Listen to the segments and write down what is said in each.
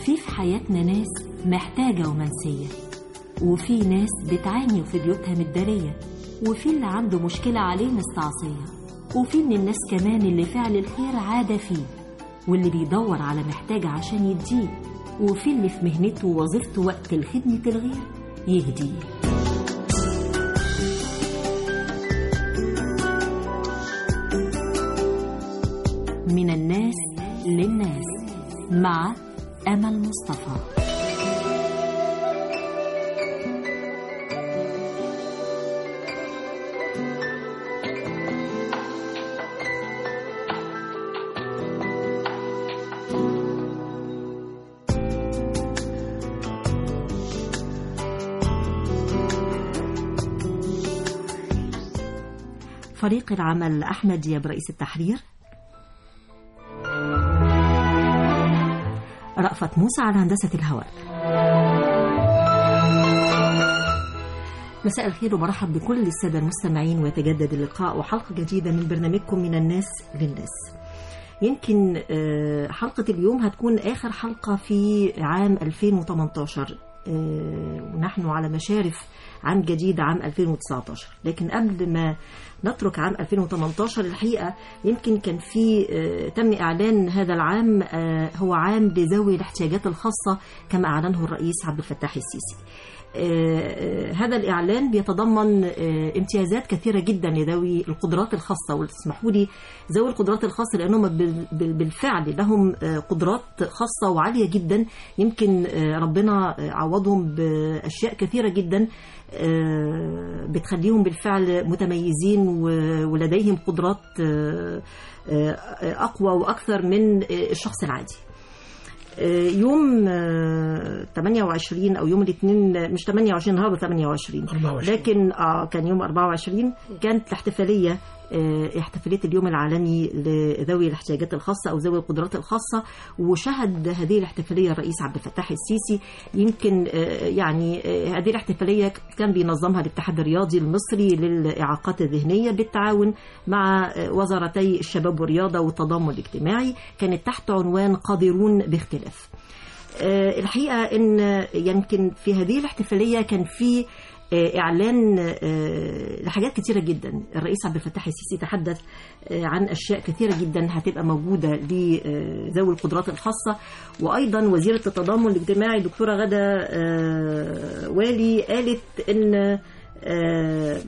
في في حياتنا ناس محتاجة ومنسية وفي ناس بتعاني في بيوتها متدارية وفي اللي عنده مشكلة عليه مستعصية وفي من الناس كمان اللي فعل الخير عادة فيه واللي بيدور على محتاج عشان يديه وفي اللي في مهنته ووظيفته وقت الخدمة الغير يهديه من الناس للناس مع أمل مصطفى فريق العمل أحمد دياب رئيس التحرير رأفت موسى على هندسة الهواء مساء الخير ومرحب بكل السادة المستمعين ويتجدد اللقاء وحلقة جديدة من برنامجكم من الناس للناس يمكن آه، حلقة اليوم هتكون آخر حلقة في عام 2018 آه، ونحن على مشارف عام جديد عام 2019 لكن قبل ما نترك عام 2018 الحقيقة يمكن كان في آه، تم إعلان هذا العام آه، هو عام لذوي الاحتياجات الخاصة كما أعلنه الرئيس عبد الفتاح السيسي آه، آه، هذا الإعلان بيتضمن آه، امتيازات كثيرة جدا لذوي القدرات الخاصة وتسمحوا لي ذوي القدرات الخاصة لأنهم بال- بال- بالفعل لهم آه، قدرات خاصة وعالية جدا يمكن آه، ربنا آه، عوضهم بأشياء كثيرة جدا آه، بتخليهم بالفعل متميزين و- ولديهم قدرات آه، آه، أقوى وأكثر من آه، الشخص العادي يوم آه، 28 او يوم الاثنين مش 28 النهارده 28 24. لكن اه كان يوم 24 كانت الاحتفاليه آه، احتفاليه اليوم العالمي لذوي الاحتياجات الخاصه او ذوي القدرات الخاصه وشهد هذه الاحتفاليه الرئيس عبد الفتاح السيسي يمكن آه، يعني آه، هذه الاحتفاليه كان بينظمها الاتحاد الرياضي المصري للاعاقات الذهنيه بالتعاون مع آه، وزارتي الشباب والرياضه والتضامن الاجتماعي كانت تحت عنوان قادرون باختلاف آه، الحقيقه ان يمكن في هذه الاحتفاليه كان في آه، اعلان آه، لحاجات كثيره جدا الرئيس عبد الفتاح السيسي تحدث آه، عن اشياء كثيره جدا هتبقى موجوده لذوي القدرات الخاصه وايضا وزيره التضامن الاجتماعي دكتوره غدا آه، والي قالت ان آه،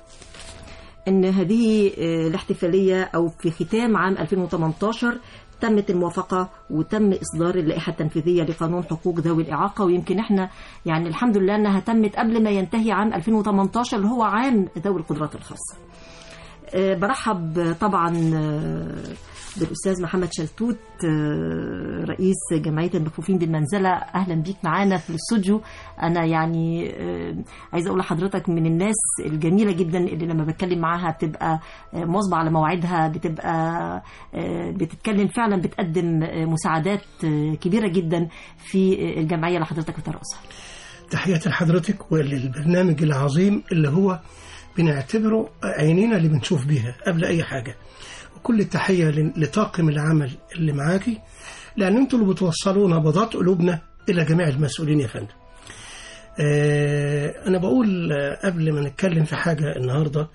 ان هذه آه، الاحتفاليه او في ختام عام 2018 تمت الموافقة وتم إصدار اللائحة التنفيذية لقانون حقوق ذوي الإعاقة ويمكن إحنا يعني الحمد لله أنها تمت قبل ما ينتهي عام 2018 اللي هو عام ذوي القدرات الخاصة آه، برحب طبعا آه، بالاستاذ محمد شلتوت آه، رئيس جمعيه المكفوفين بالمنزله اهلا بيك معانا في الاستوديو انا يعني آه، عايزه اقول لحضرتك من الناس الجميله جدا اللي لما بتكلم معاها بتبقى آه، مواظبه على مواعيدها بتبقى آه، بتتكلم فعلا بتقدم آه، مساعدات آه، كبيره جدا في آه، الجمعيه اللي حضرتك بترأسها تحياتي لحضرتك وللبرنامج العظيم اللي هو بنعتبره عينينا اللي بنشوف بيها قبل أي حاجة وكل التحية ل- لطاقم العمل اللي معاكي لأن أنتوا اللي بتوصلوا نبضات قلوبنا إلى جميع المسؤولين يا فندم آه، أنا بقول آه، قبل ما نتكلم في حاجة النهاردة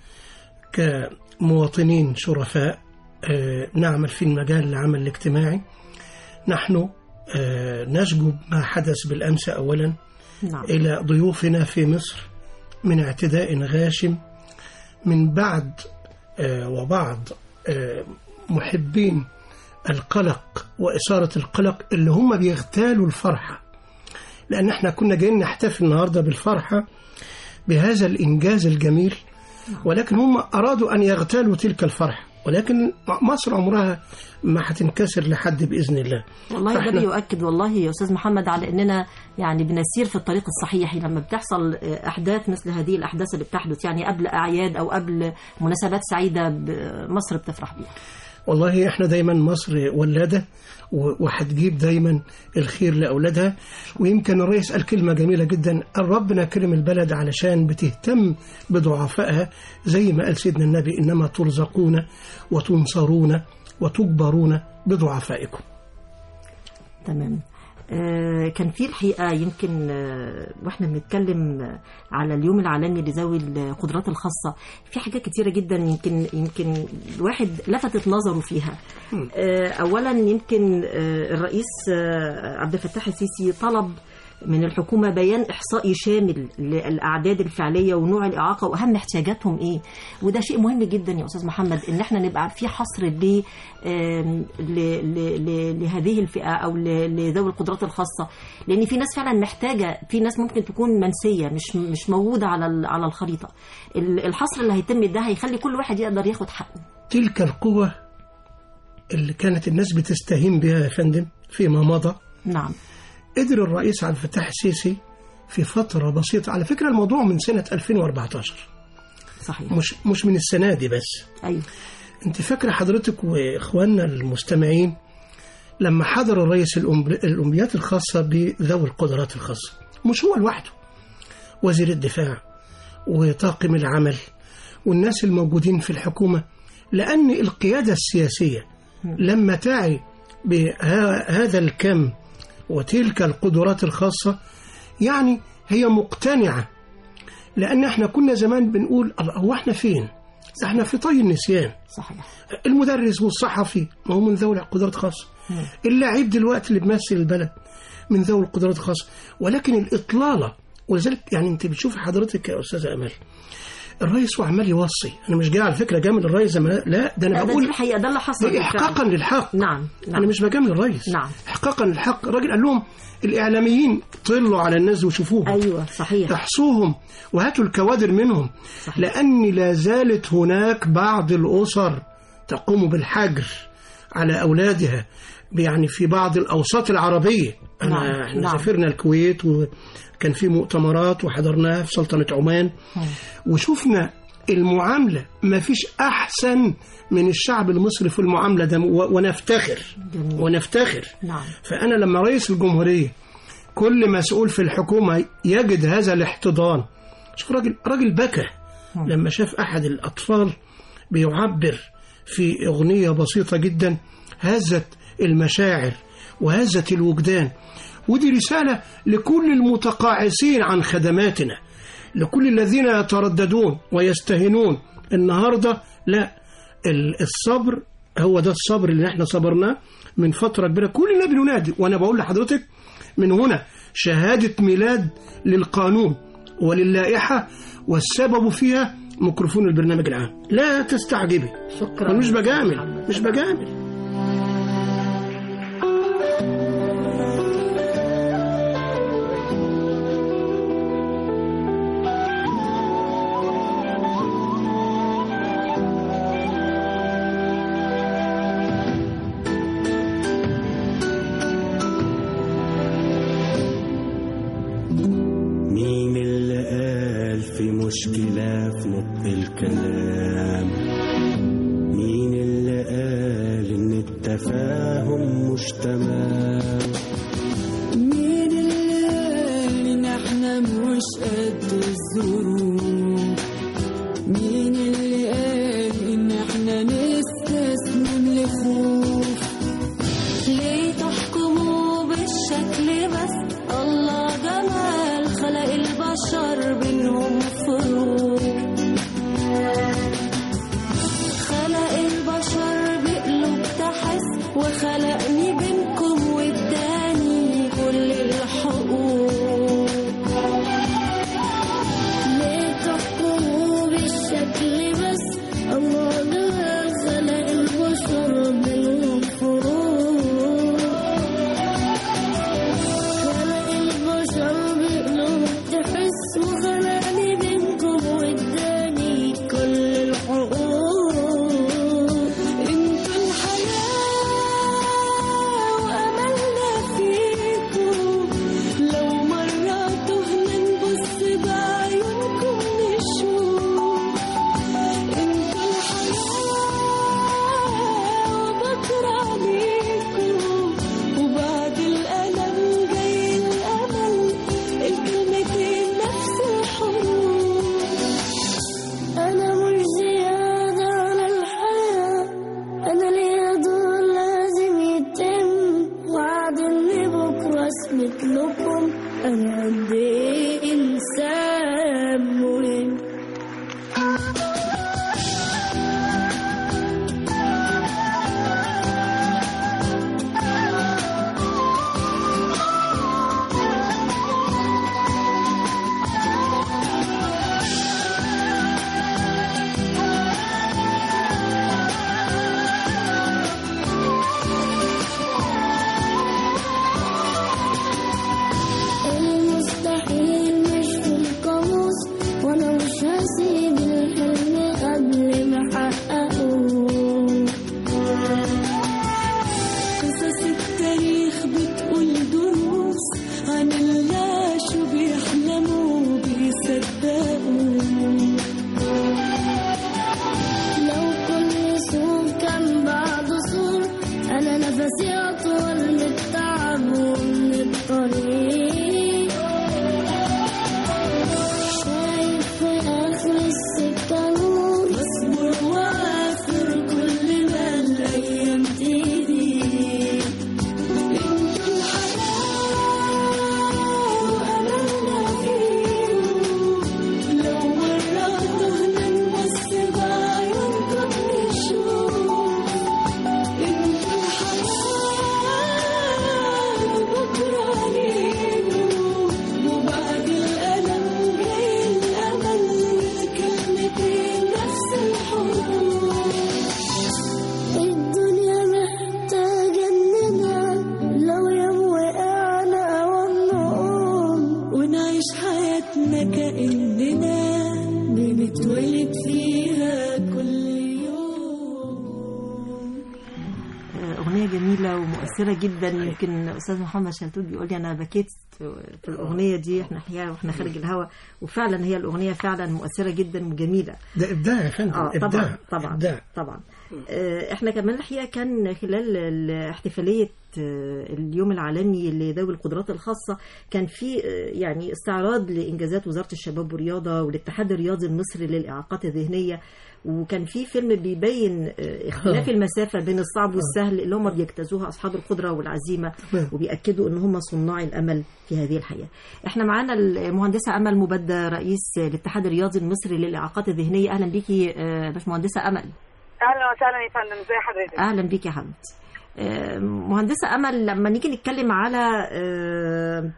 كمواطنين شرفاء آه، نعمل في المجال العمل الاجتماعي نحن آه، نشجب ما حدث بالأمس أولا نعم إلى ضيوفنا في مصر من اعتداء غاشم من بعد آه، وبعض آه، محبين القلق وإثارة القلق اللي هم بيغتالوا الفرحة لأن احنا كنا جايين نحتفل النهاردة بالفرحة بهذا الإنجاز الجميل ولكن هم أرادوا أن يغتالوا تلك الفرحة ولكن مصر عمرها ما هتنكسر لحد بإذن الله والله ده فإحنا- بيؤكد والله يا استاذ محمد على اننا يعني بنسير في الطريق الصحيح لما بتحصل احداث مثل هذه الاحداث اللي بتحدث يعني قبل اعياد او قبل مناسبات سعيده ب- مصر بتفرح بيها والله احنا دايما مصر ولادة و- وهتجيب دايما الخير لأولادها ويمكن الرئيس قال كلمة جميلة جدا قال ربنا كرم البلد علشان بتهتم بضعفائها زي ما قال سيدنا النبي إنما ترزقون وتنصرون وتجبرون بضعفائكم تمام آه، كان في الحقيقة يمكن آه، واحنا بنتكلم آه، على اليوم العالمي لذوي القدرات الخاصة في حاجات كتيرة جدا يمكن يمكن الواحد لفتت نظره فيها آه، أولا يمكن آه، الرئيس آه، عبد الفتاح السيسي طلب من الحكومة بيان إحصائي شامل للأعداد الفعلية ونوع الإعاقة وأهم احتياجاتهم إيه وده شيء مهم جدا يا أستاذ محمد إن إحنا نبقى في حصر ل آم، ل- ل- ل- لهذه الفئة أو ل- لذوي القدرات الخاصة لأن في ناس فعلا محتاجة في ناس ممكن تكون منسية مش مش موجودة على ال- على الخريطة ال- الحصر اللي هيتم ده هيخلي كل واحد يقدر ياخد حقه تلك القوة اللي كانت الناس بتستهين بها يا فندم فيما مضى نعم قدر الرئيس عبد الفتاح السيسي في فترة بسيطة على فكرة الموضوع من سنة 2014 صحيح مش مش من السنة دي بس أيوه انت فاكرة حضرتك واخواننا المستمعين لما حضر الرئيس الأم- الأمنيات الخاصة بذوي القدرات الخاصة مش هو لوحده وزير الدفاع وطاقم العمل والناس الموجودين في الحكومة لأن القيادة السياسية لما تعي بهذا الكم وتلك القدرات الخاصة يعني هي مقتنعة لأن احنا كنا زمان بنقول الله هو احنا فين؟ ده احنا في طي النسيان صحيح المدرس والصحفي ما هو من ذوي القدرات الخاصة اللاعب دلوقتي اللي بيمثل البلد من ذوي القدرات الخاصة ولكن الإطلالة ولذلك يعني أنت بتشوف حضرتك يا أستاذة أمل الرئيس وعمال يوصي أنا مش جاي على فكرة جامل الرئيس زي ما لا ده لا أنا ده دي بقول الحقيقة ده اللي حصل ده بالفعل. إحقاقا للحق نعم نعم أنا مش بجامل الرئيس نعم. إحقاقا للحق الراجل قال لهم الإعلاميين طلوا على الناس وشوفوهم أيوه صحيح احصوهم وهاتوا الكوادر منهم صحيح. لأن لا زالت هناك بعض الأسر تقوم بالحجر على أولادها يعني في بعض الأوساط العربية أنا نعم، احنا نعم. سافرنا الكويت وكان في مؤتمرات وحضرناها في سلطنة عمان وشفنا المعاملة ما فيش أحسن من الشعب المصري في المعاملة ده و- ونفتخر جميل. ونفتخر نعم فأنا لما رئيس الجمهورية كل مسؤول في الحكومة يجد هذا الاحتضان شوف راجل راجل بكى لما شاف أحد الأطفال بيعبر في أغنية بسيطة جدا هزت المشاعر وهزت الوجدان ودي رسالة لكل المتقاعسين عن خدماتنا لكل الذين يترددون ويستهنون النهاردة لا ال- الصبر هو ده الصبر اللي احنا صبرناه من فترة كبيرة كلنا بننادي وانا بقول لحضرتك من هنا شهادة ميلاد للقانون وللائحة والسبب فيها ميكروفون البرنامج العام لا تستعجبي شكرا أنا مش بجامل مش بجامل مين اللي قال في مشكلة في نطق الكلام مين اللي قال إن التفاهم مش تمام مين اللي قال ان احنا مش قد الظروف مين اللي قال ان احنا نستسلم لخوف ليه تحكموا بالشكل بس الله جمال خلق البشر بينهم فروق خلق البشر بقلوب تحس وخلقني بينكم واداني كل الحقوق ليه تحكموا بالشكل بس الله ده خلق البشر بينهم فروق خلق البشر بقلوب تحس وخلقني بينكم واداني كل الحقوق انتوا الحياة اثبت لكم انا قد ايه انسان مهم المستحيل مش في القاموس وانا مش هسيب الحلم قبل ما احققه قصص التاريخ بتقول دروس عن اللي عاشوا بيحلموا وبيصدقوا لو كل سور كان بعد سور انا نفسي اطول من التعب ومن الطريق شايف في اخر السكه نور اصبر وعافر كل ما الايام تيجي انتوا الحياه واملنا فيكم لو مره تهنا نبص بعيونكم نشوف انتوا الحياه وبكره عليكم وبعد الالم جاي الامل كلمتين نفس الحروف الدنيا محتاجة إننا لو يوم وقعنا ونقوم ونعيش حياتنا كأننا بنتولد فيها كل يوم أغنية جميلة ومؤثرة جدا يمكن أستاذ محمد شلتوت بيقول لي أنا بكيت في الأغنية دي إحنا أحيانا وإحنا خارج الهوا وفعلا هي الأغنية فعلا مؤثرة جدا وجميلة ده ابداع يا فندم اه ابداع طبعا طبعا ابداع طبعا آه، احنا كمان الحقيقه كان خلال ال- احتفاليه آه، اليوم العالمي لذوي القدرات الخاصه كان في آه، يعني استعراض لانجازات وزاره الشباب والرياضه والاتحاد الرياضي المصري للاعاقات الذهنيه وكان في فيلم بيبين آه، اختلاف المسافه بين الصعب والسهل اللي هم بيجتازوها اصحاب القدره والعزيمه تمام. وبيأكدوا ان هم صناع الامل في هذه الحياه. احنا معانا المهندسه امل مبدة رئيس الاتحاد الرياضي المصري للاعاقات الذهنيه اهلا بيكي آه، باشمهندسه امل. اهلا وسهلا يا فندم ازي حضرتك اهلا بيك يا حبيبتي آه، مهندسه امل لما نيجي نتكلم على آه،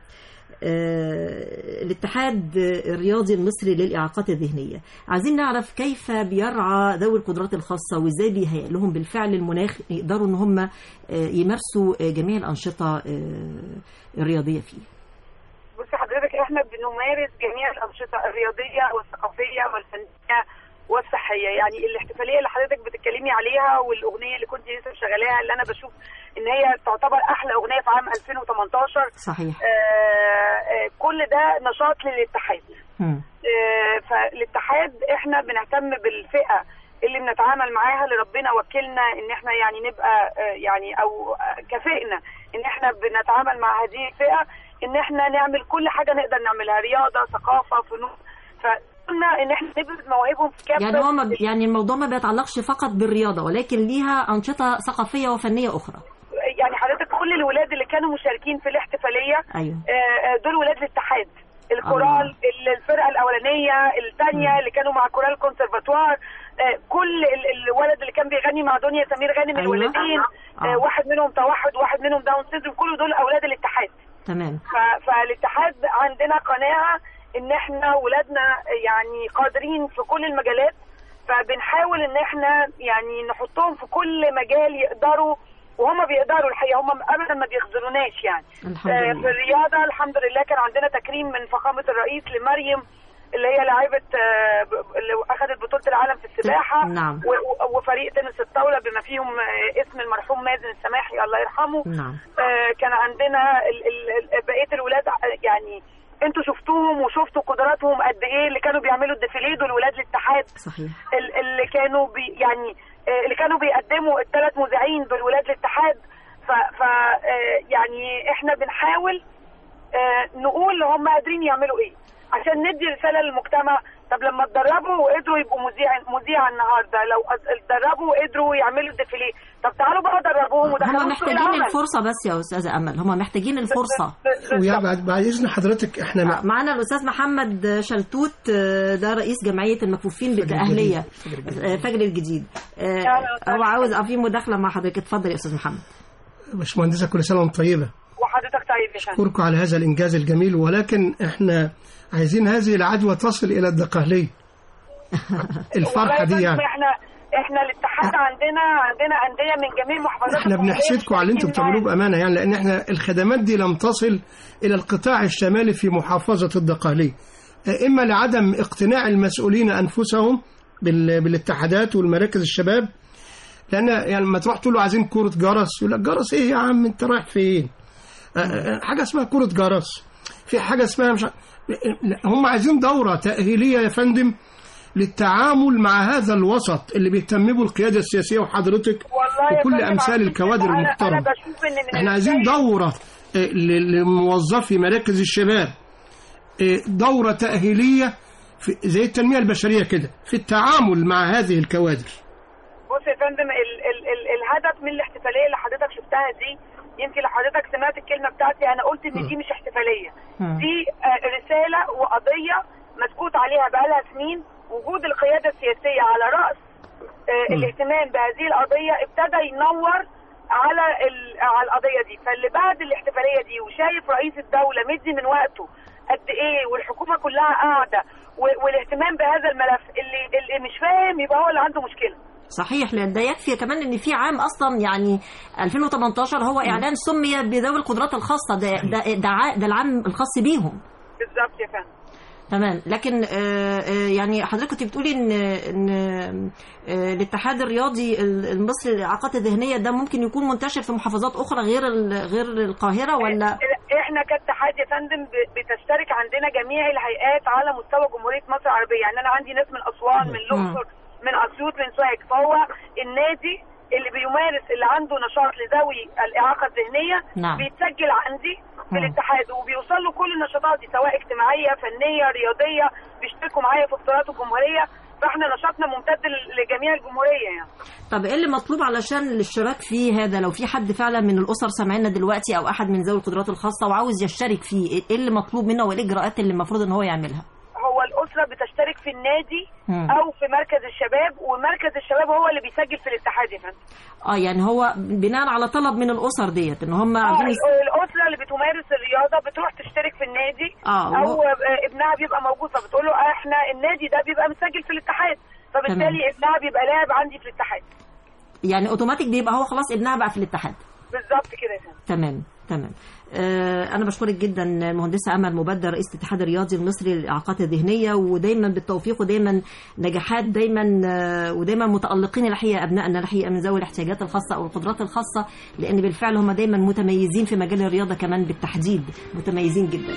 آه، الاتحاد الرياضي المصري للاعاقات الذهنيه عايزين نعرف كيف بيرعى ذوي القدرات الخاصه وازاي بيهيئ لهم بالفعل المناخ يقدروا ان هم آه، يمارسوا آه، جميع الانشطه آه، الرياضيه فيه بصي حضرتك احنا بنمارس جميع الانشطه الرياضيه والثقافيه والفنيه والصحيه يعني الاحتفاليه اللي حضرتك بتتكلمي عليها والاغنيه اللي كنت لسه شغالاها اللي انا بشوف ان هي تعتبر احلى اغنيه في عام 2018 صحيح آه، آه، كل ده نشاط للاتحاد مم. آه، فالاتحاد احنا بنهتم بالفئه اللي بنتعامل معاها اللي ربنا وكلنا ان احنا يعني نبقى آه، يعني او آه، كفئنا ان احنا بنتعامل مع هذه الفئه ان احنا نعمل كل حاجه نقدر نعملها رياضه ثقافه فنون فقلنا ان احنا نبرز مواهبهم في كافه يعني هو ما بي- يعني الموضوع ما بيتعلقش فقط بالرياضه ولكن ليها انشطه ثقافيه وفنيه اخرى يعني حضرتك كل الولاد اللي كانوا مشاركين في الاحتفاليه ايوه آه، آه، دول ولاد الاتحاد الكورال ال- الفرقه الاولانيه الثانيه اللي كانوا مع كورال كونسرفاتوار آه، كل ال- الولد اللي كان بيغني مع دنيا سمير غانم أيوة. الولدين آه. آه، واحد منهم توحد واحد منهم داون سيندروم كل دول اولاد الاتحاد تمام ف- فالاتحاد عندنا قناعه ان احنا ولادنا يعني قادرين في كل المجالات فبنحاول ان احنا يعني نحطهم في كل مجال يقدروا وهم بيقدروا الحقيقه هم ابدا ما بيخذلوناش يعني الحمد آه، لله. في الرياضه الحمد لله كان عندنا تكريم من فخامه الرئيس لمريم اللي هي لاعبه آه، ب- اللي اخذت بطوله العالم في السباحه نعم. و- و- وفريق تنس الطاوله بما فيهم آه، اسم المرحوم مازن السماحي الله يرحمه نعم آه، كان عندنا ال- ال- ال- بقيه الولاد ع- يعني انتوا شفتوهم وشفتوا قدراتهم قد ايه اللي كانوا بيعملوا الديفيليه دول ولاد الاتحاد صحيح ال- اللي كانوا بي يعني آه، اللي كانوا بيقدموا الثلاث مذيعين دول ولاد الاتحاد ف, ف آه، يعني احنا بنحاول آه، نقول هم قادرين يعملوا ايه عشان ندي رساله للمجتمع طب لما اتدربوا وقدروا يبقوا مذيع مذيع النهارده لو أد- اتدربوا وقدروا يعملوا الديفيليه طب تعالوا بقى دربوهم هم ودخلوهم سوق محتاجين العمل. الفرصة بس يا أستاذة أمل هم محتاجين الفرصة ب- ويا بالظبط. بعد بعد اذن حضرتك احنا مع- معنا الأستاذ محمد شلتوت آه، ده رئيس جمعية المكفوفين بالتأهلية فجر الجديد. آه، فجر الجديد آه، أهلا وسهلا. هو عاوز اه في مداخلة مع حضرتك اتفضل يا أستاذ محمد باشمهندسه كل سنه وانت طيبه وحضرتك طيب يا فندم اشكركم على هذا الانجاز الجميل ولكن احنا عايزين هذه العدوى تصل الى الدقهليه الفرحه والله دي يا يعني فندم احنا احنا الاتحاد عندنا عندنا انديه من جميع محافظات احنا الجمهورية بنحسدكم على اللي انتم مشتركين بتعملوه معانا. بامانه يعني لان احنا الخدمات دي لم تصل الى القطاع الشمالي في محافظه الدقهليه اما لعدم اقتناع المسؤولين انفسهم بال- بالاتحادات والمراكز الشباب لان يعني لما تروح تقول له عايزين كوره جرس يقول لك جرس ايه يا عم انت رايح فين؟ آه، آه، حاجه اسمها كوره جرس في حاجه اسمها مش ع- هم عايزين دوره تاهيليه يا فندم للتعامل مع هذا الوسط اللي بيهتم القياده السياسيه وحضرتك والله يا وكل فندم امثال عشان الكوادر كده أنا- المحترمه انا بشوف ان من احنا عايزين البداية- دوره آه، ل- لموظفي مراكز الشباب آه، دوره تاهيليه في زي التنميه البشريه كده في التعامل مع هذه الكوادر بص يا فندم ال ال ال الهدف من الاحتفاليه اللي حضرتك شفتها دي يمكن لو حضرتك سمعت الكلمه بتاعتي انا قلت ان دي مش احتفاليه مم. دي آه، رساله وقضيه مسكوت عليها بقالها سنين وجود القياده السياسيه على راس آه، الاهتمام بهذه القضيه ابتدى ينور على ال- على القضيه دي فاللي بعد الاحتفاليه دي وشايف رئيس الدوله مدي من وقته قد ايه والحكومه كلها قاعده و- والاهتمام بهذا الملف اللي اللي مش فاهم يبقى هو اللي عنده مشكله صحيح لان ده يكفي كمان ان في عام اصلا يعني 2018 هو اعلان سمي بذوي القدرات الخاصه ده ده ده, ع- ده العام الخاص بيهم بالظبط يا فندم تمام لكن آه، آه، يعني حضرتك كنت بتقولي ان ان آه، الاتحاد الرياضي ال- المصري للاعاقات الذهنيه ده ممكن يكون منتشر في محافظات اخرى غير ال- غير القاهره ولا احنا كاتحاد يا فندم ب- بتشترك عندنا جميع الهيئات على مستوى جمهوريه مصر العربيه يعني انا عندي ناس من اسوان من الاقصر من اسيوط من سوهاج فهو النادي اللي بيمارس اللي عنده نشاط لذوي الاعاقه الذهنيه نعم. بيتسجل عندي في مم. الاتحاد وبيوصل له كل النشاطات دي سواء اجتماعيه فنيه رياضيه بيشتركوا معايا في بطولات الجمهوريه فاحنا نشاطنا ممتد ل- لجميع الجمهوريه يعني طب ايه اللي مطلوب علشان الاشتراك فيه هذا لو في حد فعلا من الاسر سامعنا دلوقتي او احد من ذوي القدرات الخاصه وعاوز يشترك فيه ايه اللي مطلوب منه وايه الاجراءات اللي المفروض ان هو يعملها هو الاسره بتشترك في النادي مم. او في مركز الشباب ومركز الشباب هو اللي بيسجل في الاتحاد يا فندم اه يعني هو بناء على طلب من الاسر ديت ان هم اه عاوزين يس- ال- الاسره اللي بتمارس الرياضه بتروح تشترك في النادي آه، او وهو- آه، ابنها بيبقى موجود فبتقول له احنا النادي ده بيبقى مسجل في الاتحاد فبالتالي تمام. ابنها بيبقى لاعب عندي في الاتحاد يعني اوتوماتيك بيبقى هو خلاص ابنها بقى في الاتحاد بالظبط كده يا فندم تمام تمام آه انا بشكرك جدا المهندسه امل مبدر رئيس الاتحاد الرياضي المصري للاعاقات الذهنيه ودايما بالتوفيق ودايما نجاحات دايما آه ودايما متالقين الحقيقه ابنائنا الحقيقه من ذوي الاحتياجات الخاصه او القدرات الخاصه لان بالفعل هم دايما متميزين في مجال الرياضه كمان بالتحديد متميزين جدا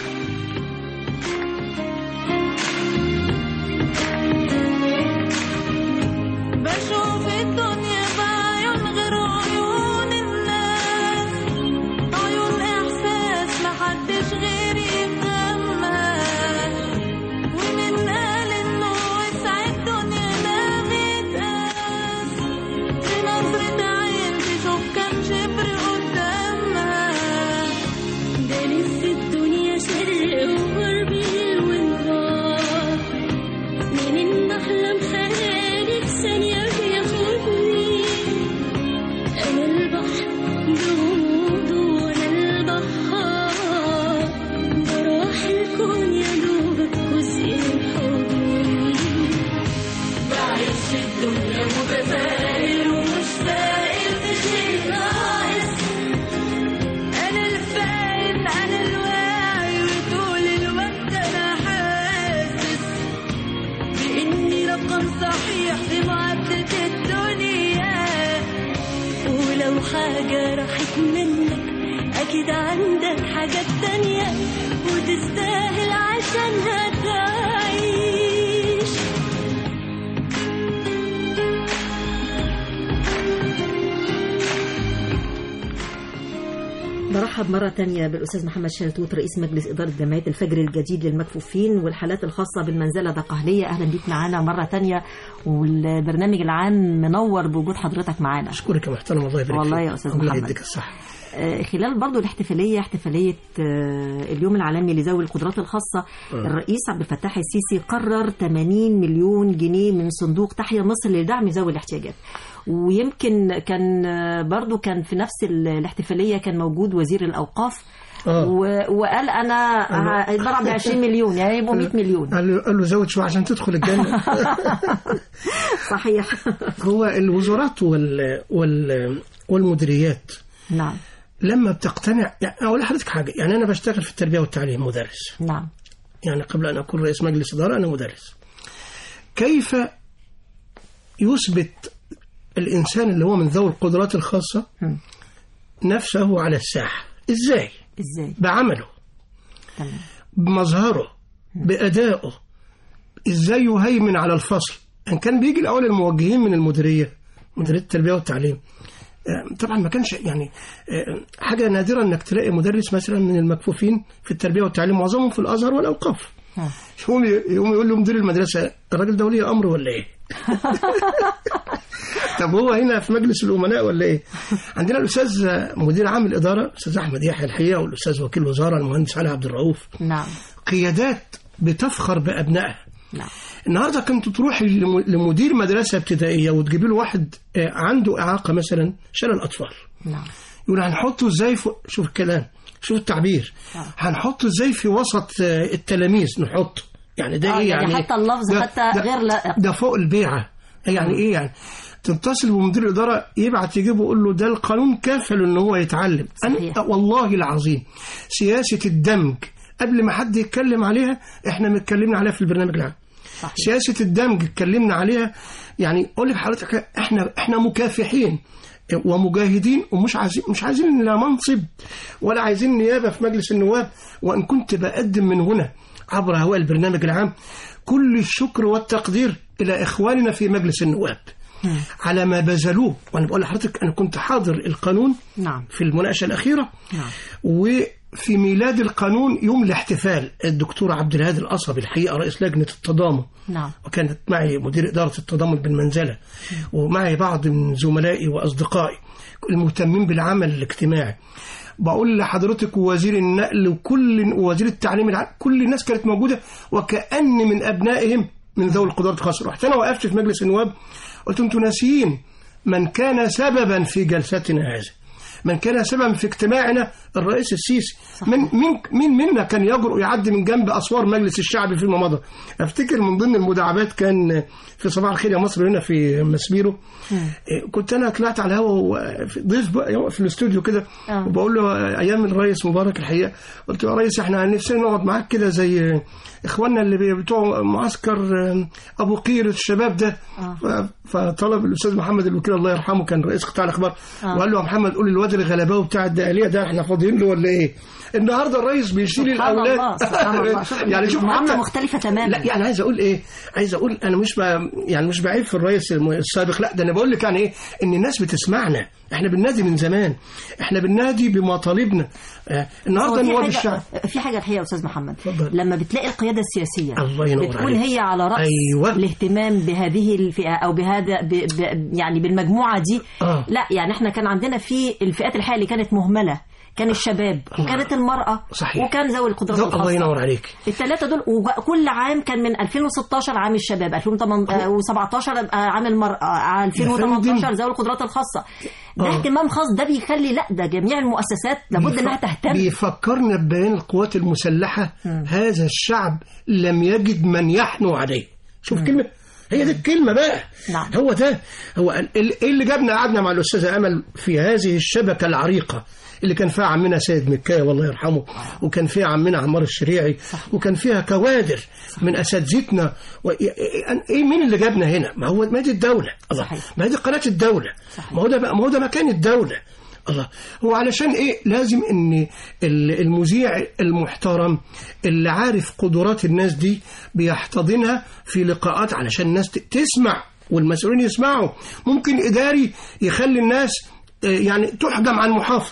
بشوف الدنيا بعيون غير عيون الناس عيون إحساس محدش غيري يفهمها ومن قال إنه وسع الدنيا ده بيتقاس بنظرة عين تشوف كام شبر قدامها ده لسه الدنيا شرق وغرب ليل ونهار منين بحلم خيالي في ثانية بياخدني أنا البحر بغموضه وأنا البحار ده راح الكون يا دوبك جزء من حضني بعيش الدنيا متفائل ومش فاقد في شيء ناقص أنا الفاهم أنا الواعي وطول الوقت أنا حاسس بإني رقم صحيح في معدة الدنيا ولو حاجة راحت منك أكيد عندك حاجات تانية وتستاهل عشانها تعيش برحب مرة تانية بالأستاذ محمد شلتوت رئيس مجلس إدارة جمعية الفجر الجديد للمكفوفين والحالات الخاصة بالمنزلة القهلية أهلا بيك معانا مرة تانية والبرنامج العام منور بوجود حضرتك معانا اشكرك يا محترم الله يبارك والله فيك. يا أستاذ الله محمد. يديك الصحة آه، خلال برضو الاحتفالية احتفالية آه، اليوم العالمي لذوي القدرات الخاصة الرئيس عبد الفتاح السيسي قرر 80 مليون جنيه من صندوق تحيا مصر لدعم ذوي الاحتياجات ويمكن كان آه، برضو كان في نفس ال- الاحتفالية كان موجود وزير الأوقاف آه. و- وقال أنا هيتبرع ب 20 مليون يعني يبقوا 100 مليون قال له, قال له زود شوية عشان تدخل الجنة صحيح هو الوزارات وال وال والمديريات نعم لما بتقتنع يعني أقول لحضرتك حاجة يعني أنا بشتغل في التربية والتعليم مدرس نعم يعني قبل أن أكون رئيس مجلس إدارة أنا مدرس كيف يثبت الإنسان اللي هو من ذوي القدرات الخاصة مم. نفسه على الساحة إزاي ازاي بعمله تمام بمظهره بأدائه إزاي يهيمن على الفصل أن كان بيجي الأول الموجهين من المديرية مديرية التربية والتعليم آه، طبعا ما كانش يعني آه، حاجة نادرة انك تلاقي مدرس مثلا من المكفوفين في التربية والتعليم معظمهم في الازهر والاوقاف آه. يقوم يقوم يقول له مدير المدرسة الراجل ده ولي امر ولا ايه؟ طب هو هنا في مجلس الامناء ولا ايه؟ عندنا الاستاذ مدير عام الاداره الاستاذ احمد يحيى الحقيقه والاستاذ وكيل الوزاره المهندس علي عبد الرؤوف نعم قيادات بتفخر بابنائها نعم النهارده كنت تروح لم- لمدير مدرسه ابتدائيه وتجيب له واحد آه، عنده اعاقه مثلا شلل اطفال نعم يقول هنحطه ازاي في شوف الكلام شوف التعبير آه. هنحطه ازاي في وسط آه، التلاميذ نحطه يعني ده آه، ايه يعني يعني حتى اللفظ ده- حتى ده- غير لائق. ده فوق البيعه يعني ايه يعني تتصل بمدير الاداره يبعت يجيبه يقول له ده القانون كافل ان هو يتعلم صحيح. أنا والله العظيم سياسه الدمج قبل ما حد يتكلم عليها احنا متكلمنا عليها في البرنامج العام صحيح. سياسه الدمج اتكلمنا عليها يعني اقول لك حضرتك احنا احنا مكافحين ومجاهدين ومش عايزين مش عايزين لا منصب ولا عايزين نيابه في مجلس النواب وان كنت بقدم من هنا عبر هواء البرنامج العام كل الشكر والتقدير الى اخواننا في مجلس النواب على ما بذلوه وانا بقول لحضرتك انا كنت حاضر القانون نعم في المناقشه الاخيره نعم وفي ميلاد القانون يوم الاحتفال الدكتور عبد الهادي القصبي الحقيقه رئيس لجنه التضامن نعم وكانت معي مدير إدارة التضامن بالمنزلة ومعي بعض من زملائي وأصدقائي المهتمين بالعمل الاجتماعي بقول لحضرتك ووزير النقل وكل ووزير التعليم العام كل الناس كانت موجودة وكأن من أبنائهم من ذوي القدرات الخاصة رحت أنا وقفت في مجلس النواب قلت أنتم ناسيين من كان سببا في جلستنا هذه من كان سببا في اجتماعنا الرئيس السيسي من مين مين منا كان يجرؤ يعدي من جنب اسوار مجلس الشعب فيما مضى افتكر من ضمن المداعبات كان في صباح الخير يا مصر هنا في مسبيرو إيه، كنت انا طلعت على الهوا ضيف بقى في الاستوديو كده آه. وبقول له ايام الرئيس مبارك الحقيقه قلت له يا ريس احنا نفسنا نقعد معاك كده زي اخواننا اللي بي- بتوع معسكر ابو قير الشباب ده آه. ف- فطلب الاستاذ محمد الوكيل الله يرحمه كان رئيس قطاع الاخبار آه. وقال له يا محمد قول الواد الغلباوي بتاع الدقاليه ده احنا فاضيين له ولا ايه؟ النهارده الرئيس بيشيل سبحان الاولاد الله سبحان الله شوف يعني شوف معاملة حتى- مختلفة تماما لا يعني عايز اقول ايه عايز اقول انا مش ب... يعني مش بعيب في الرئيس الم- السابق لا ده انا بقول لك يعني ايه ان الناس بتسمعنا احنا بننادي من زمان احنا بننادي بمطالبنا آه النهارده هو في نواب حاجة الشعب في حاجة الحقيقة يا أستاذ محمد اتفضل. لما بتلاقي القيادة السياسية الله ينور بتكون عليك. هي على رأس أيوة. الاهتمام بهذه الفئة أو بهذا ب ب يعني بالمجموعة دي آه. لا يعني احنا كان عندنا في الفئات الحقيقة اللي كانت مهملة كان الشباب وكانت المرأة صحيح. وكان ذوي القدرات ده الخاصة الله ينور عليك الثلاثة دول وكل عام كان من 2016 عام الشباب 2017 عام المرأة 2018 ذوي القدرات الخاصة ده آه. اهتمام خاص ده بيخلي لا ده جميع المؤسسات لابد انها تهتم بيفكرنا ببيان القوات المسلحة هذا الشعب لم يجد من يحنو عليه شوف كلمة هي دي الكلمة بقى نعم. هو ده هو ال- ال- ايه اللي جابنا قعدنا مع الأستاذة أمل في هذه الشبكة العريقة اللي كان فيها عمنا سيد مكاية والله يرحمه وكان فيها عمنا عمار الشريعي وكان فيها كوادر من أساتذتنا و... ايه مين اللي جابنا هنا ما هو ما دي الدولة الله صحيح. ما هي دي قناة الدولة ما هو ده بقى- ما هو ده مكان الدولة الله هو علشان ايه لازم ان ال- المذيع المحترم اللي عارف قدرات الناس دي بيحتضنها في لقاءات علشان الناس ت- تسمع والمسؤولين يسمعوا ممكن اداري يخلي الناس آه، يعني تحجم عن محافظ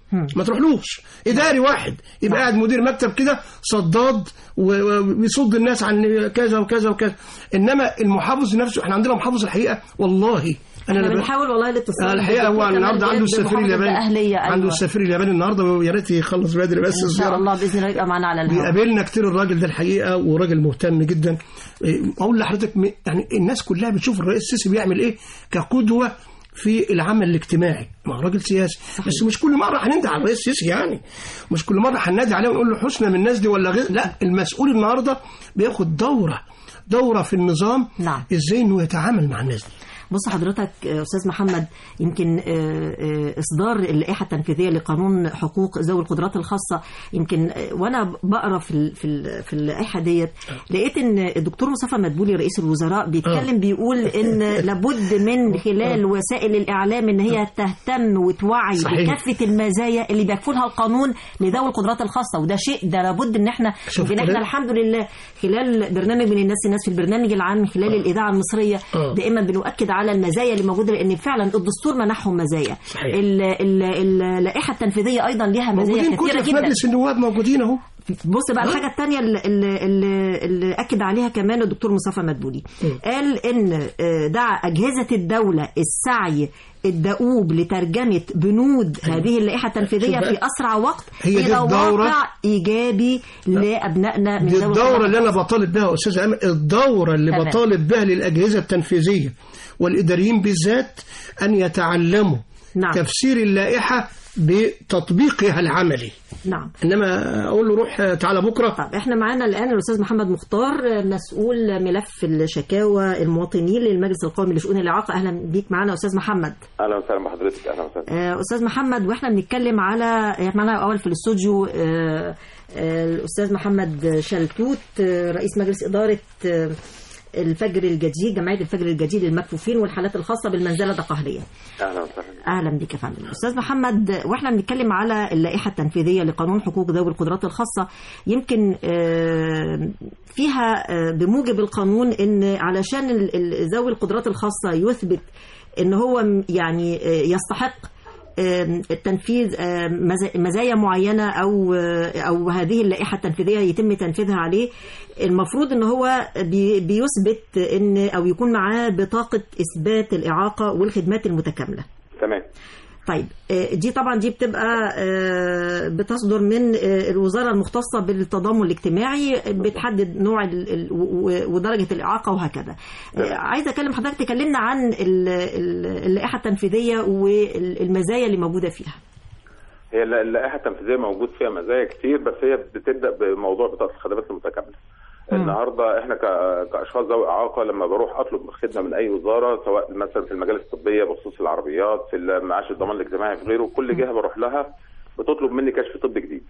مم. ما تروحلوش اداري واحد يبقى قاعد مدير مكتب كده صداد و- و- ويصد الناس عن كذا وكذا وكذا انما المحافظ نفسه احنا عندنا محافظ الحقيقه والله احنا لما- بنحاول والله الاتصال الحقيقه هو بالدكتور النهارده كمال عنده جاد السفير بمحافظة الياباني الأهلية عنده أيوة. السفير الياباني النهارده ويا ريت يخلص بدري بس ان شاء الزياره الله باذن الله يبقى معانا على الهواء بيقابلنا كتير الراجل ده الحقيقه وراجل مهتم جدا إيه، اقول لحضرتك م- يعني الناس كلها بتشوف الرئيس السيسي بيعمل ايه كقدوه في العمل الاجتماعي ما هو راجل سياسي بس مش كل مره هنندى على الرئيس السيسي يعني مش كل مره هننادي عليه ونقول له حسنى من الناس دي ولا غير لا المسؤول النهارده بياخد دوره دوره في النظام نعم. ازاي انه يتعامل مع الناس دي بص حضرتك آه، استاذ محمد يمكن آه، آه، اصدار اللائحه التنفيذيه لقانون حقوق ذوي القدرات الخاصه يمكن آه، وانا بقرا في ال- في ال- في اللائحه ديت لقيت ان الدكتور مصطفى مدبولي رئيس الوزراء بيتكلم بيقول ان لابد من خلال وسائل الاعلام ان هي تهتم وتوعي صحيح. بكافه المزايا اللي بيكفلها القانون لذوي القدرات الخاصه وده شيء ده لابد ان احنا شوف يمكن كده. احنا الحمد لله خلال برنامج من الناس الناس في البرنامج العام من خلال الاذاعه المصريه آه. دائما بنؤكد على المزايا اللي موجوده لان فعلا الدستور منحهم مزايا صحيح. ال- ال- اللائحه التنفيذيه ايضا ليها مزايا موجودين كثيره كتير في جدا مجلس النواب موجودين اهو بص بقى الحاجه الثانيه اللي, اللي, اللي اكد عليها كمان الدكتور مصطفى مدبولي قال ان آه، دعا اجهزه الدوله السعي الدؤوب لترجمه بنود هذه اللائحه التنفيذيه شوف بقى. في اسرع وقت هي دي الى الدورة. واقع ايجابي لابنائنا من دي ذوي الدورة القدرات اللي أنا بطالب بها يا أستاذ أمل الدورة اللي تمام. بطالب بها للأجهزة التنفيذية والإداريين بالذات أن يتعلموا نعم. تفسير اللائحة بتطبيقها العملي نعم إنما أقول له روح تعالى بكرة طب احنا معانا الان الاستاذ محمد مختار مسؤول ملف الشكاوى المواطنين للمجلس القومي لشؤون الاعاقه اهلا بيك معانا استاذ محمد اهلا وسهلا بحضرتك اهلا وسهلا آه، استاذ محمد واحنا بنتكلم على احنا معانا اول في الاستوديو آه، آه، الاستاذ محمد شلتوت آه، رئيس مجلس اداره آه، الفجر الجديد جمعيه الفجر الجديد للمكفوفين والحالات الخاصه بالمنزله القهريه اهلا وسهلا اهلا بك يا فندم استاذ محمد واحنا بنتكلم على اللائحه التنفيذيه لقانون حقوق ذوي القدرات الخاصه يمكن آه، فيها آه، بموجب القانون ان علشان ال- ال- ذوي القدرات الخاصه يثبت ان هو م- يعني آه، يستحق آه، التنفيذ آه، مزا- مزايا معينه او آه، او هذه اللائحه التنفيذيه يتم تنفيذها عليه المفروض ان هو بي- بيثبت ان او يكون معاه بطاقه اثبات الاعاقه والخدمات المتكامله تمام طيب آه، دي طبعا دي بتبقى آه، بتصدر من آه، الوزاره المختصه بالتضامن الاجتماعي بتحدد نوع ال- ال- و- ودرجه الاعاقه وهكذا آه، عايزه اكلم حضرتك تكلمنا عن ال- ال- اللائحه التنفيذيه والمزايا اللي موجوده فيها هي الل- اللائحه التنفيذيه موجود فيها مزايا كتير بس هي بتبدا بموضوع بطاقه الخدمات المتكامله النهارده احنا ك- كاشخاص ذوي اعاقه لما بروح اطلب خدمه من اي وزاره سواء مثلا في المجال الطبيه بخصوص العربيات في معاش الضمان الاجتماعي في غيره كل جهه بروح لها بتطلب مني كشف طبي جديد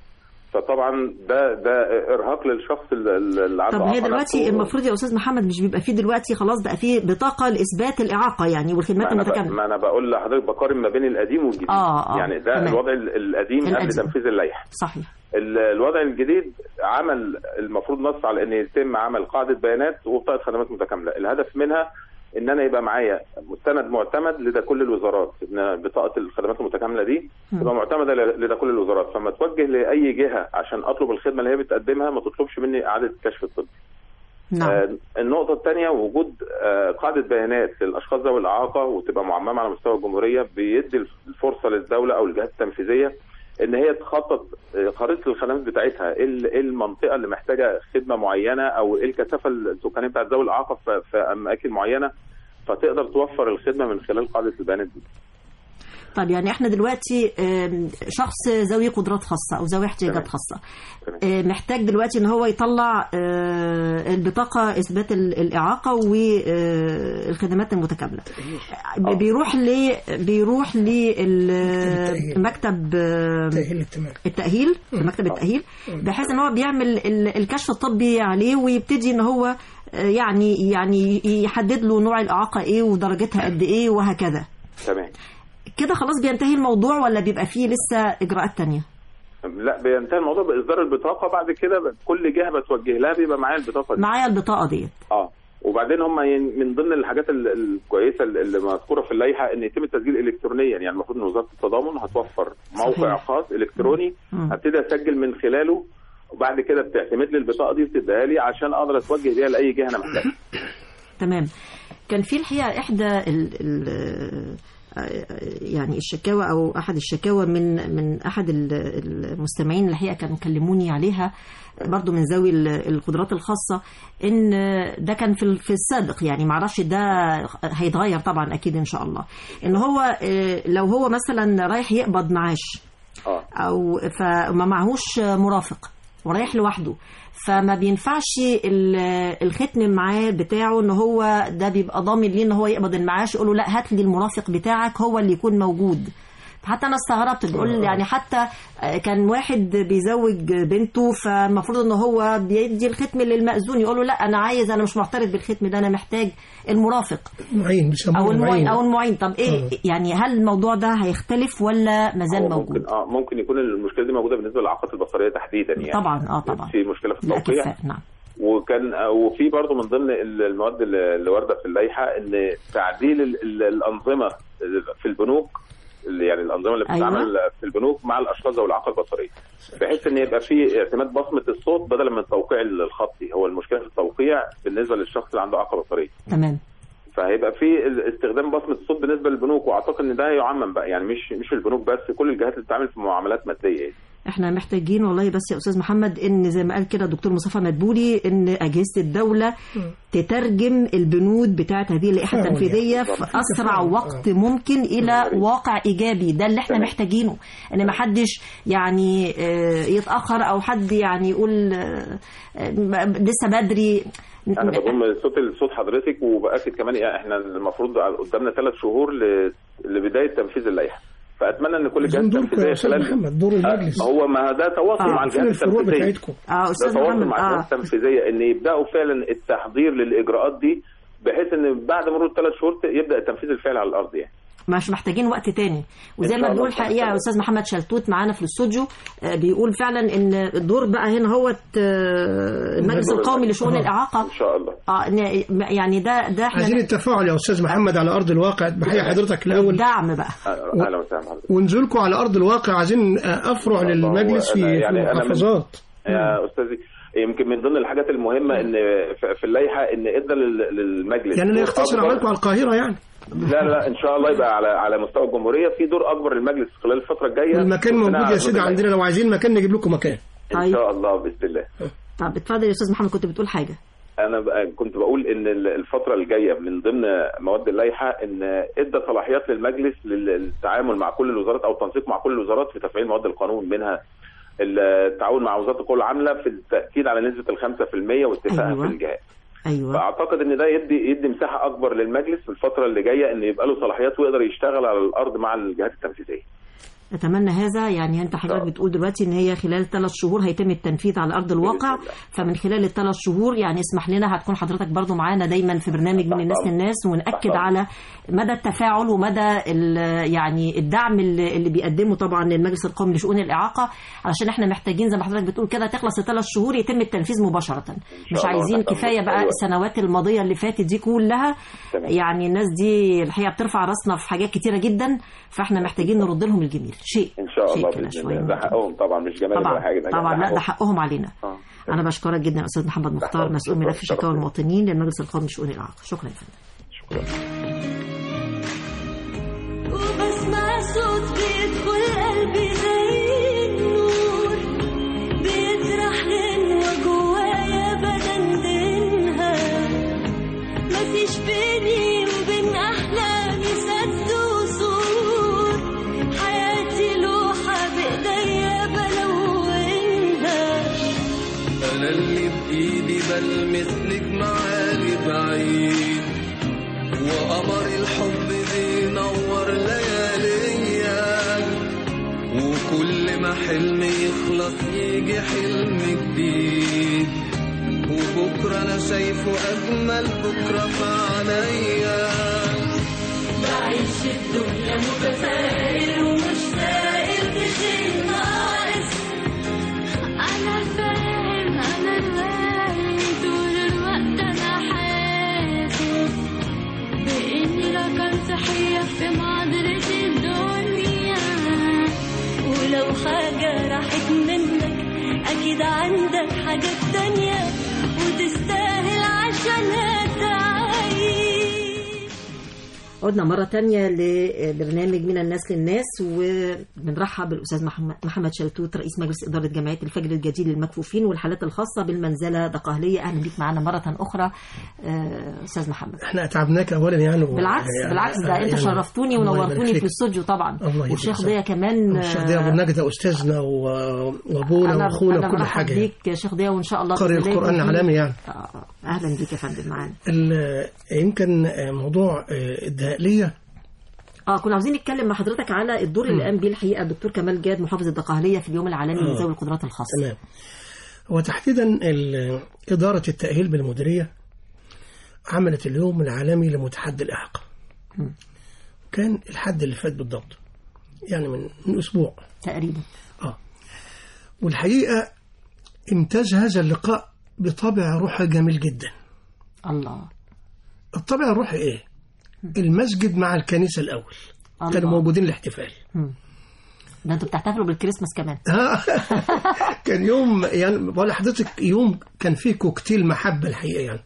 فطبعا ده ده ارهاق للشخص اللي اللي عنده طب هي إعاقة دلوقتي نفسه. المفروض يا استاذ محمد مش بيبقى فيه دلوقتي خلاص بقى فيه بطاقه لاثبات الاعاقه يعني والخدمات ما انا, ب... المتكامله ما أنا بقول لحضرتك بقارن ما بين القديم والجديد آه، آه، يعني ده تمام. الوضع ال- القديم قبل القديم. تنفيذ اللائحه صحيح ال- الوضع الجديد عمل المفروض نص على ان يتم عمل قاعده بيانات وبطاقه خدمات متكامله الهدف منها ان انا يبقى معايا مستند معتمد لدى كل الوزارات ان بطاقه الخدمات المتكامله دي تبقى معتمده ل- لدى كل الوزارات فما توجه لاي جهه عشان اطلب الخدمه اللي هي بتقدمها ما تطلبش مني اعاده كشف الطبي نعم آه، النقطة الثانية وجود آه، قاعدة بيانات للأشخاص ذوي الإعاقة وتبقى معممة على مستوى الجمهورية بيدي الفرصة للدولة أو الجهات التنفيذية إن هي تخطط آه، خريطة الخدمات بتاعتها إيه ال- إيه المنطقة اللي محتاجة خدمة معينة أو إيه الكثافة السكانية بتاعت ذوي الإعاقة في- في أماكن معينة فتقدر توفر الخدمة من خلال قاعدة البيانات دي. طب يعني احنا دلوقتي آم، شخص ذوي قدرات خاصه او ذوي احتياجات تمام. خاصه تمام. آه، محتاج دلوقتي ان هو يطلع آه، البطاقه اثبات ال- الاعاقه والخدمات المتكامله آه، بيروح ل بيروح لمكتب تأهيل الاجتماعي التأهيل في مكتب التأهيل بحيث ان هو بيعمل ال- الكشف الطبي عليه ويبتدي ان هو آه، يعني يعني يحدد له نوع الإعاقة ايه ودرجتها قد ايه وهكذا تمام. كده خلاص بينتهي الموضوع ولا بيبقى فيه لسه إجراءات تانية لا بينتهي الموضوع بإصدار البطاقة بعد كده كل جهة بتوجه لها بيبقى معايا البطاقة دي. معايا البطاقة ديت اه وبعدين هم ين- من ضمن الحاجات ال- الكويسه اللي اللي مذكوره في اللائحه ان يتم التسجيل الكترونيا يعني المفروض ان وزاره التضامن هتوفر موقع صحيح. خاص الكتروني مم. هبتدي اسجل من خلاله وبعد كده بتعتمد لي البطاقه دي وتديها لي عشان اقدر اتوجه بيها لاي جهه انا محتاجها تمام كان في الحقيقه احدى ال ال يعني الشكاوى او احد الشكاوى من من احد ال- المستمعين الحقيقه كانوا كلموني عليها برضو من ذوي ال- القدرات الخاصه ان ده كان في ال- في السابق يعني معرفش ده هيتغير طبعا اكيد ان شاء الله ان هو آه، لو هو مثلا رايح يقبض معاش اه او فما معهوش مرافق ورايح لوحده فما بينفعش ال- الختم معاه بتاعه ان هو ده بيبقى ضامن ليه ان هو يقبض المعاش يقول له لا هات لي المرافق بتاعك هو اللي يكون موجود حتى انا استغربت بيقول يعني حتى كان واحد بيزوج بنته فالمفروض ان هو بيدي الختم للمأذون يقول له لا انا عايز انا مش معترف بالختم ده انا محتاج المرافق معين بيسموه او المعين معين او المعين طب ايه آه. يعني هل الموضوع ده هيختلف ولا مازال هو موجود ممكن اه ممكن يكون المشكله دي موجوده بالنسبه للاعاقات البصريه تحديدا يعني طبعا اه طبعا في مشكله في التوقيع الاكفاء نعم وكان وفي برضه من ضمن المواد اللي اللي وارده في اللائحه ان تعديل ال- ال- الانظمه في البنوك اللي يعني الانظمه اللي أيوة. بتتعمل في البنوك مع الاشخاص ذوي الاعاقه البصريه بحيث ان يبقى في اعتماد بصمه الصوت بدلا من التوقيع الخطي هو المشكله في التوقيع بالنسبه للشخص اللي عنده اعاقه بصريه تمام فهيبقى في استخدام بصمه الصوت بالنسبه للبنوك واعتقد ان ده يعمم بقى يعني مش مش البنوك بس كل الجهات اللي بتتعامل في معاملات ماديه يعني. احنا محتاجين والله بس يا استاذ محمد ان زي ما قال كده الدكتور مصطفى مدبولي ان اجهزه الدوله تترجم البنود بتاعه هذه اللائحه فعلا. التنفيذيه في بالظبط. اسرع فعلا. وقت ممكن الى تمام. واقع ايجابي ده اللي احنا تمام. محتاجينه ان ما حدش يعني آه، يتاخر او حد يعني يقول آه، آه، لسه بدري انا بضم صوت صوت حضرتك وباكد كمان يعني احنا المفروض قدامنا ثلاث شهور ل- لبدايه تنفيذ اللائحه فاتمنى ان كل الجهات عايزين دوركم يا التنفيذيه استاذ خلال محمد دور المجلس آه، هو ما ده تواصل آه، مع فين الجهات الفروع التنفيذيه بتاعتكم اه ده استاذ تواصل محمد مع اه الجهات التنفيذيه ان يبداوا فعلا التحضير للاجراءات دي بحيث ان بعد مرور ثلاث شهور ت- يبدا التنفيذ الفعلي على الارض يعني مش محتاجين وقت تاني وزي إن ما شاء الله. بنقول الحقيقه يا استاذ محمد شلتوت معانا في الاستوديو آه، بيقول فعلا ان الدور بقى هنا هو المجلس الدور القومي الأول. لشؤون آه. الاعاقه ان شاء الله اه إن- يعني ده ده احنا عايزين التفاعل يا استاذ محمد على ارض الواقع بحيي حضرتك الاول الدعم بقى أهلا أهلا وسهلا بحضرتك. ونزولكم على ارض الواقع عايزين آه، افرع الله. للمجلس في أنا- في يعني أنا من- المحافظات يا استاذي يمكن من ضمن الحاجات المهمه ان في- في اللائحه ان ادى لل- للمجلس يعني لا دور يقتصر أكبر. عملكم على القاهره يعني لا لا ان شاء الله يبقى على على مستوى الجمهوريه في دور اكبر للمجلس خلال الفتره الجايه والمكان ربنا موجود يا سيدي يعزنا. عندنا لو عايزين مكان نجيب لكم مكان ان طيب. شاء الله باذن الله طب اتفضل يا استاذ محمد كنت بتقول حاجه انا بقى كنت بقول ان ال- الفتره الجايه من ضمن مواد اللائحه ان ادى صلاحيات للمجلس للتعامل مع كل الوزارات او التنسيق مع كل الوزارات في تفعيل مواد القانون منها التعاون مع وزاره القوى العامله في التاكيد على نسبه ال 5% واتفاقها أيوة. في الجهات ايوه فاعتقد ان ده يدي يدي مساحه اكبر للمجلس في الفتره اللي جايه ان يبقى له صلاحيات ويقدر يشتغل على الارض مع الجهات التنفيذيه اتمنى هذا يعني انت حضرتك طبعا. بتقول دلوقتي ان هي خلال ثلاث شهور هيتم التنفيذ على ارض الواقع بإذن الله. فمن خلال الثلاث شهور يعني اسمح لنا هتكون حضرتك برضو معانا دايما في برنامج من تحت الناس أمر. للناس وناكد تحت أمر. على مدى التفاعل ومدى ال- يعني الدعم اللي اللي بيقدمه طبعا المجلس القومي لشؤون الاعاقه علشان احنا محتاجين زي ما حضرتك بتقول كده تخلص الثلاث شهور يتم التنفيذ مباشره مش الله. عايزين تحت أمر. كفايه بقى أيوة. السنوات الماضيه اللي فاتت دي كلها تمام. يعني الناس دي الحقيقه بترفع راسنا في حاجات كتيره جدا فاحنا محتاجين نرد لهم الجميل شيء ان شاء شيء الله كده باذن شوية الله ده من- حقهم طبعا مش جمال ولا طبعا حاجه ده طبعا لا حقهم. ده حقهم علينا آه. انا بشكرك جدا يا استاذ محمد مختار شكراً. مسؤول ملف شكراً. شكاوى المواطنين للمجلس القومي لشؤون الاعاقه شكرا يا فندم شكرا وبسمع صوت بيدخل قلبي زي النور بيطرح غنوة جوايا بدندنها مفيش بيني وبين أحلامي سد وسور حياتي لوحة بإيديا بلونها انا اللي بايدي بلمس لك معالي بعيد وقمر الحب بينور لياليا وكل ما حلم يخلص يجي حلم جديد وبكره انا شايفه اجمل بكره في عينيا بعيش الدنيا متفائل ومش سائل في شيء ناقص أنا فاهم أنا فاهم طول الوقت أنا لو حاجة راحت منك أكيد عندك حاجات تانية وتستاهل عشانها تعيش عدنا مرة تانية لبرنامج من الناس للناس وبنرحب بالأستاذ محمد محمد شلتوت رئيس مجلس إدارة جمعية الفجر الجديد للمكفوفين والحالات الخاصة بالمنزلة دقهلية أهلا بيك معنا مرة أخرى آه، أستاذ محمد احنا اتعبناك اولا يعني و- بالعكس يعني- بالعكس ده انت يعني شرفتوني الله يبارك ونورتوني فيك. في الاستوديو طبعا الله يبارك والشيخ فيك. ضياء كمان الشيخ ضياء ابو النجدة استاذنا و- وابونا انا واخونا انا وكل برحب حاجه يعني. بيك يا شيخ ضياء وان شاء الله قارئ بإذن الله القرآن يكون في- العالمي يعني. آه، اهلا بيك يا فندم معانا ال- يمكن موضوع الدهاليه اه كنا عاوزين نتكلم مع حضرتك على الدور اللي قام بيه الحقيقه الدكتور كمال جاد محافظ الدقهليه في اليوم العالمي آه. لذوي القدرات الخاصه تمام هو تحديدا ال- إدارة التأهيل بالمديرية عملت اليوم العالمي لمتحدي الإعاقة كان الحد اللي فات بالضبط يعني من, من أسبوع تقريبا آه والحقيقة امتاز هذا اللقاء بطابع روحي جميل جدا الله الطابع الروحي إيه؟ المسجد مع الكنيسة الأول الله. كانوا موجودين الاحتفال ده انتوا بتحتفلوا بالكريسماس كمان ها كان يوم يعني بقول لحضرتك يوم كان فيه كوكتيل محبة الحقيقة يعني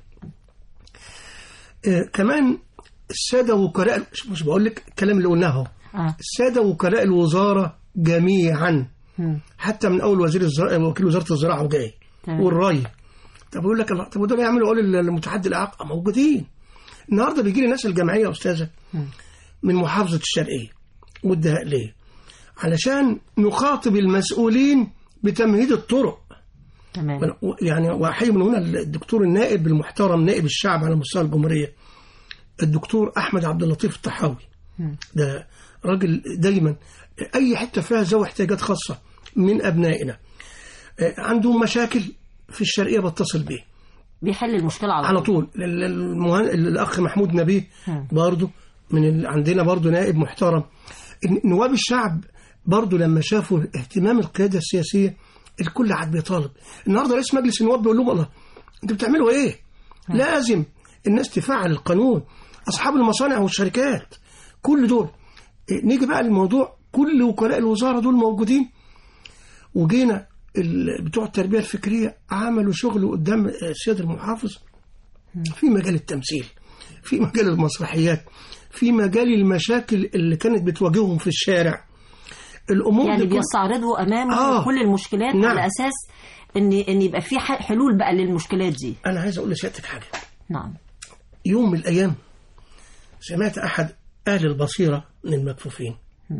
آه كمان السادة وكلاء مش- مش بقول لك الكلام اللي قلناه اهو اه السادة وكلاء الوزارة جميعا مم. حتى من أول وزير الزراعة وكيل وزارة الزراعة وجاي تمام. والري طب يقول لك الله طب ودول يعملوا قول المتحدي الإعاقة موجودين النهارده بيجي لي ناس الجمعية يا أستاذة من محافظة الشرقية والدهقلية علشان نخاطب المسؤولين بتمهيد الطرق تمام يعني واحيي من هنا الدكتور النائب المحترم نائب الشعب على مستوى الجمهوريه الدكتور احمد عبد اللطيف الطحاوي ده راجل دايما اي حته فيها ذوي احتياجات خاصه من ابنائنا آه، عندهم مشاكل في الشرقيه بتصل بيه بيحل المشكله على, على طول ال- المهن... الاخ محمود نبيه مم. برضه من ال... عندنا برضه نائب محترم ن- نواب الشعب برضه لما شافوا اهتمام القياده السياسيه الكل قعد بيطالب النهارده رئيس مجلس النواب بيقول لهم الله انتوا بتعملوا ايه؟ لازم الناس تفعل القانون اصحاب المصانع والشركات كل دول إيه، نيجي بقى للموضوع كل وكلاء الوزاره دول موجودين وجينا ال- بتوع التربيه الفكريه عملوا شغل قدام السيد المحافظ في مجال التمثيل في مجال المسرحيات في مجال المشاكل اللي كانت بتواجههم في الشارع الامور يعني دي كل- بيستعرضوا امامه آه. كل المشكلات نعم. على اساس ان ان يبقى في ح- حلول بقى للمشكلات دي انا عايز اقول لسيادتك حاجه نعم يوم من الايام سمعت احد اهل البصيره من المكفوفين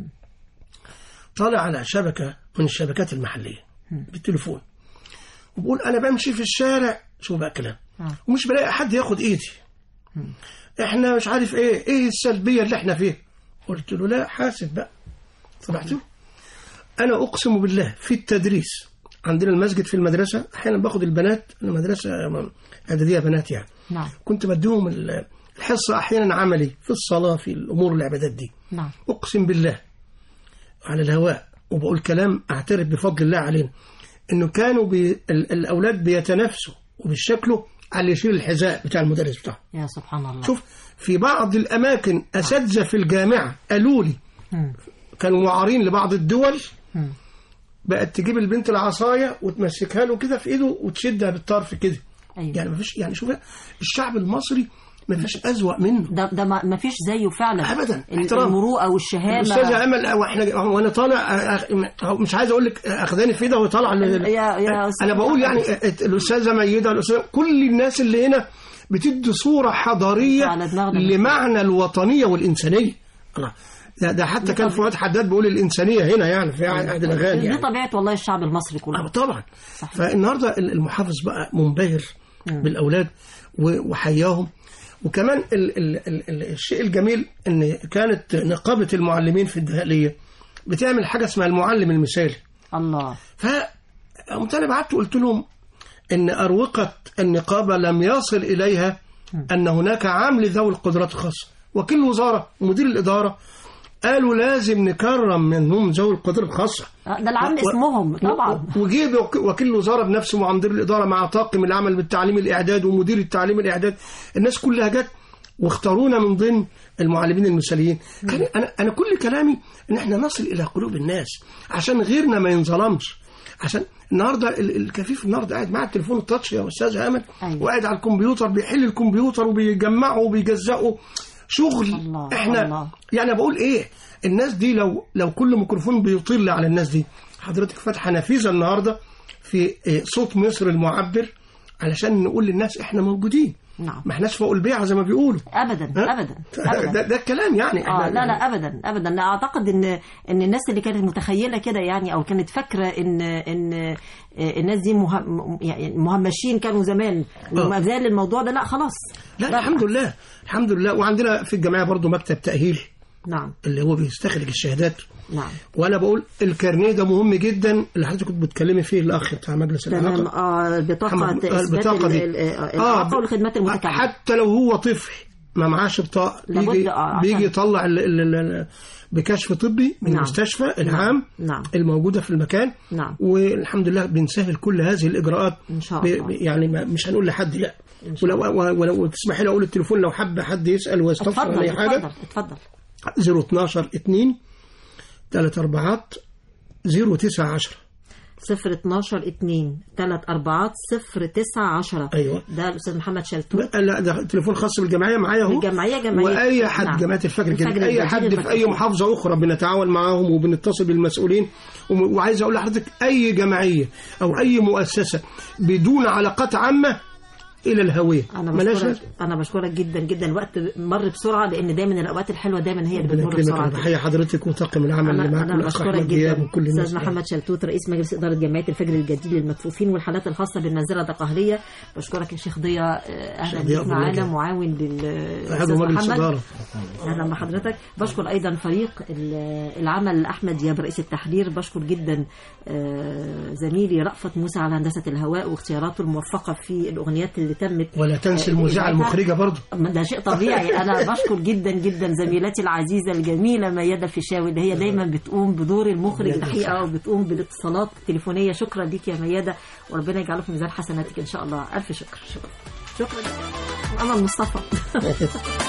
طالع على شبكه من الشبكات المحليه بالتليفون وبقول انا بمشي في الشارع شو بقى كلام آه. ومش بلاقي حد ياخد ايدي احنا مش عارف ايه ايه السلبيه اللي احنا فيها قلت له لا حاسب بقى سمعت له انا اقسم بالله في التدريس عندنا المسجد في المدرسه احيانا باخد البنات المدرسه اعداديه بنات يعني نعم كنت بديهم ال- الحصه احيانا عملي في الصلاه في الامور العبادات دي نعم اقسم بالله على الهواء وبقول كلام اعترف بفضل الله علينا انه كانوا بي ال- الاولاد بيتنافسوا وبيشكلوا على اللي يشيل الحذاء بتاع المدرس بتاعهم يا سبحان الله شوف في بعض الاماكن اساتذه في الجامعه قالوا لي مم. كانوا معارين لبعض الدول مم. بقت تجيب البنت العصايه وتمسكها له كده في ايده وتشدها بالطرف كده ايوه يعني مفيش يعني شوف الشعب المصري مفيش أزوأ منه ده ده ما ما فيش زيه فعلا أبداً. ال- احترام. المروءه والشهامه الاستاذه امل واحنا وانا طالع أخ- مش عايز اقول لك اخداني في ايدها وطالعه ل- يا- يا أستاذ انا بقول يعني الاستاذه ميده الاستاذه كل الناس اللي هنا بتدي صوره حضاريه على دماغنا. لمعنى الوطنيه والانسانيه الله ده, ده حتى كان فؤاد حداد بيقول الانسانيه هنا يعني في عهد الاغاني دي يعني طبيعه والله الشعب المصري آه، كله طبعا صحيح. فالنهارده المحافظ بقى منبهر بالاولاد و- وحياهم وكمان ال ال ال ال الشيء الجميل ان كانت نقابه المعلمين في الدهاليه بتعمل حاجه اسمها المعلم المثالي الله ف قمت انا بعت قلت لهم ان اروقه النقابه لم يصل اليها ان هناك عام لذوي القدرات الخاصه وكيل الوزاره ومدير الاداره قالوا لازم نكرم منهم ذوي القدرات الخاصه آه، ده العام و- اسمهم طبعا و- وجه وك- وكيل الوزاره بنفسه مع مدير الاداره مع طاقم العمل بالتعليم الاعداد ومدير التعليم الاعداد الناس كلها جت واختارونا من ضمن المعلمين المثاليين كان انا انا كل كلامي ان احنا نصل الى قلوب الناس عشان غيرنا ما ينظلمش عشان النهارده ال- الكفيف النهارده قاعد معاه التليفون التاتش يا استاذ امل أيوة. وقاعد على الكمبيوتر بيحل الكمبيوتر وبيجمعه وبيجزقه شغل الله، احنا الله. يعني بقول ايه الناس دي لو لو كل ميكروفون بيطل على الناس دي حضرتك فاتحه نفيذه النهارده في إيه، صوت مصر المعبر علشان نقول للناس احنا موجودين نعم ما احناش فوق البيعه زي ما بيقولوا ابدا ها؟ ابدا ده, ابدا ده الكلام يعني اه احنا لا لا ابدا ابدا لا اعتقد ان ان الناس اللي كانت متخيله كده يعني او كانت فاكره ان ان آه، الناس دي مه- يعني مهمشين كانوا زمان وما زال الموضوع ده لا خلاص لا الحمد لله الحمد لله وعندنا في الجمعيه برضو مكتب تاهيل نعم اللي هو بيستخرج الشهادات نعم وانا بقول الكارنيه ده مهم جدا اللي حضرتك كنت بتكلمي فيه الاخ بتاع مجلس تمام الاعاقه اه بطاقه محمد- آه، اثبات البطاقة دي. ال- ال- آه، الاعاقه والخدمات المتكامله حتى لو هو طفل ما معاش بطاقه لابد، بيجي, آه، عشان- بيجي يطلع ال ال ال بكشف طبي من نعم. المستشفى العام نعم. الموجوده في المكان نعم. والحمد لله بنسهل كل هذه الاجراءات إن شاء ب- الله. ب- يعني ما مش هنقول لحد لا إن شاء ولو ولو تسمحي لي اقول التليفون لو حب حد يسال ويستفسر عن اتفضل اي حاجه اتفضل اتفضل 012 2 3 4 0 9 10 صفر 12 2 3 4 0 9 10 أيوة. ده الاستاذ محمد شلتوت لا ده تليفون خاص بالجمعيه معايا اهو الجمعية جمعية واي حد نعم. جماعه الفجر كده الفجر اي الجديد حد في اي المكتوب. محافظه اخرى بنتعاون معاهم وبنتصل بالمسؤولين وم- وعايز اقول لحضرتك اي جمعيه او اي مؤسسه بدون علاقات عامه الى الهويه انا ملاش بشكرك لازمة. انا بشكرك جدا جدا الوقت مر بسرعه لان دايما الاوقات الحلوه دايما هي اللي ربنا بتمر يكرمك بسرعه انا بحيي حضرتك وطاقم العمل اللي انا معاك انا والاخ بشكرك احمد دياب جدا وكل الناس استاذ محمد شلتوت رئيس مجلس اداره جمعيه الفجر الجديد للمكفوفين والحالات الخاصه بالنزله القهريه بشكرك يا شيخ ضياء آه، اهلا شيخ ضياء بيك معانا بالوجه. معاون لل عضو مجلس اداره اهلا بحضرتك بشكر ايضا فريق ال- العمل احمد دياب رئيس التحرير بشكر جدا آه، زميلي رأفت موسى على هندسه الهواء واختياراته الموفقه في الاغنيات اللي تمت ولا تنسي آه، المذيعه إذاعتها. المخرجه برضه ما ده شيء طبيعي انا بشكر جدا جدا زميلتي العزيزه الجميله ميادة الفيشاوي اللي هي دايما بتقوم بدور المخرج الحقيقه وبتقوم بالاتصالات التليفونيه شكرا ليك يا ميادة وربنا يجعله في ميزان حسناتك ان شاء الله الف شكر شكرا شكرا انا المصطفى